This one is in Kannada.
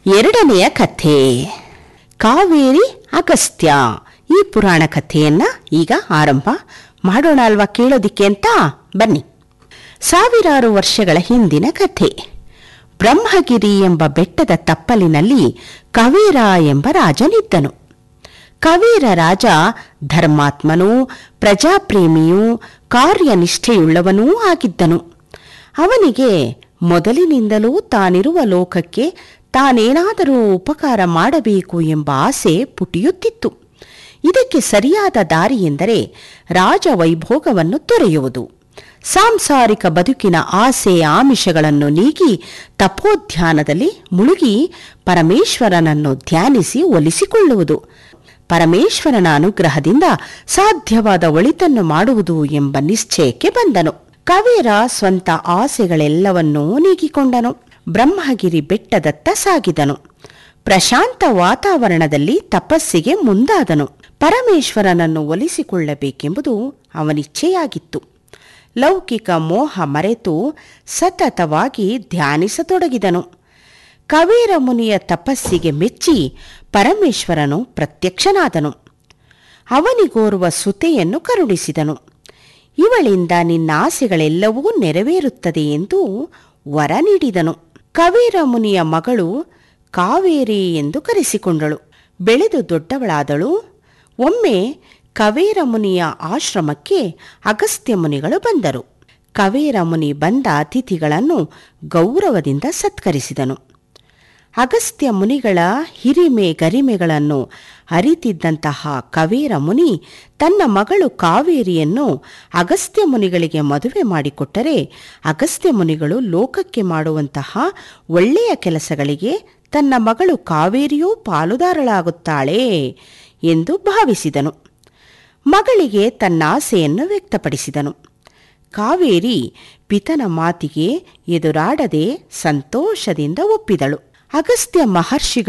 ಎರಡನೆಯ ಕಥೆ ಕಾವೇರಿ ಅಗಸ್ತ್ಯ ಈ ಪುರಾಣ ಕಥೆಯನ್ನ ಈಗ ಆರಂಭ ಮಾಡೋಣ ಅಲ್ವಾ ಕೇಳೋದಿಕ್ಕೆ ಅಂತ ಬನ್ನಿ ಸಾವಿರಾರು ವರ್ಷಗಳ ಹಿಂದಿನ ಕಥೆ ಬ್ರಹ್ಮಗಿರಿ ಎಂಬ ಬೆಟ್ಟದ ತಪ್ಪಲಿನಲ್ಲಿ ಕವೀರ ಎಂಬ ರಾಜನಿದ್ದನು ಕವೀರ ರಾಜ ಧರ್ಮಾತ್ಮನೂ ಪ್ರಜಾಪ್ರೇಮಿಯೂ ಕಾರ್ಯನಿಷ್ಠೆಯುಳ್ಳವನೂ ಆಗಿದ್ದನು ಅವನಿಗೆ ಮೊದಲಿನಿಂದಲೂ ತಾನಿರುವ ಲೋಕಕ್ಕೆ ತಾನೇನಾದರೂ ಉಪಕಾರ ಮಾಡಬೇಕು ಎಂಬ ಆಸೆ ಪುಟಿಯುತ್ತಿತ್ತು ಇದಕ್ಕೆ ಸರಿಯಾದ ದಾರಿ ಎಂದರೆ ರಾಜವೈಭೋಗವನ್ನು ತೊರೆಯುವುದು ಸಾಂಸಾರಿಕ ಬದುಕಿನ ಆಸೆ ಆಮಿಷಗಳನ್ನು ನೀಗಿ ತಪೋಧ್ಯಾನದಲ್ಲಿ ಮುಳುಗಿ ಪರಮೇಶ್ವರನನ್ನು ಧ್ಯಾನಿಸಿ ಒಲಿಸಿಕೊಳ್ಳುವುದು ಪರಮೇಶ್ವರನ ಅನುಗ್ರಹದಿಂದ ಸಾಧ್ಯವಾದ ಒಳಿತನ್ನು ಮಾಡುವುದು ಎಂಬ ನಿಶ್ಚಯಕ್ಕೆ ಬಂದನು ಕವೀರ ಸ್ವಂತ ಆಸೆಗಳೆಲ್ಲವನ್ನೂ ನೀಗಿಕೊಂಡನು ಬ್ರಹ್ಮಗಿರಿ ಬೆಟ್ಟದತ್ತ ಸಾಗಿದನು ಪ್ರಶಾಂತ ವಾತಾವರಣದಲ್ಲಿ ತಪಸ್ಸಿಗೆ ಮುಂದಾದನು ಪರಮೇಶ್ವರನನ್ನು ಒಲಿಸಿಕೊಳ್ಳಬೇಕೆಂಬುದು ಅವನಿಚ್ಛೆಯಾಗಿತ್ತು ಲೌಕಿಕ ಮೋಹ ಮರೆತು ಸತತವಾಗಿ ಧ್ಯಾನಿಸತೊಡಗಿದನು ಕವೀರ ಮುನಿಯ ತಪಸ್ಸಿಗೆ ಮೆಚ್ಚಿ ಪರಮೇಶ್ವರನು ಪ್ರತ್ಯಕ್ಷನಾದನು ಅವನಿಗೋರ್ವ ಸುತೆಯನ್ನು ಕರುಣಿಸಿದನು ಇವಳಿಂದ ನಿನ್ನ ಆಸೆಗಳೆಲ್ಲವೂ ನೆರವೇರುತ್ತದೆ ಎಂದು ವರ ನೀಡಿದನು ಕವೀರ ಮುನಿಯ ಮಗಳು ಕಾವೇರಿ ಎಂದು ಕರೆಸಿಕೊಂಡಳು ಬೆಳೆದು ದೊಡ್ಡವಳಾದಳು ಒಮ್ಮೆ ಕವೇರ ಮುನಿಯ ಆಶ್ರಮಕ್ಕೆ ಅಗಸ್ತ್ಯ ಮುನಿಗಳು ಬಂದರು ಕವೇರ ಮುನಿ ಬಂದ ಅತಿಥಿಗಳನ್ನು ಗೌರವದಿಂದ ಸತ್ಕರಿಸಿದನು ಅಗಸ್ತ್ಯ ಮುನಿಗಳ ಹಿರಿಮೆ ಗರಿಮೆಗಳನ್ನು ಅರಿತಿದ್ದಂತಹ ಕವೇರ ಮುನಿ ತನ್ನ ಮಗಳು ಕಾವೇರಿಯನ್ನು ಅಗಸ್ತ್ಯ ಮುನಿಗಳಿಗೆ ಮದುವೆ ಮಾಡಿಕೊಟ್ಟರೆ ಅಗಸ್ತ್ಯ ಮುನಿಗಳು ಲೋಕಕ್ಕೆ ಮಾಡುವಂತಹ ಒಳ್ಳೆಯ ಕೆಲಸಗಳಿಗೆ ತನ್ನ ಮಗಳು ಕಾವೇರಿಯೂ ಪಾಲುದಾರಳಾಗುತ್ತಾಳೆ ಎಂದು ಭಾವಿಸಿದನು ಮಗಳಿಗೆ ತನ್ನ ಆಸೆಯನ್ನು ವ್ಯಕ್ತಪಡಿಸಿದನು ಕಾವೇರಿ ಪಿತನ ಮಾತಿಗೆ ಎದುರಾಡದೆ ಸಂತೋಷದಿಂದ ಒಪ್ಪಿದಳು ಅಗಸ್ತ್ಯ ಮಹರ್ಷಿಗಳು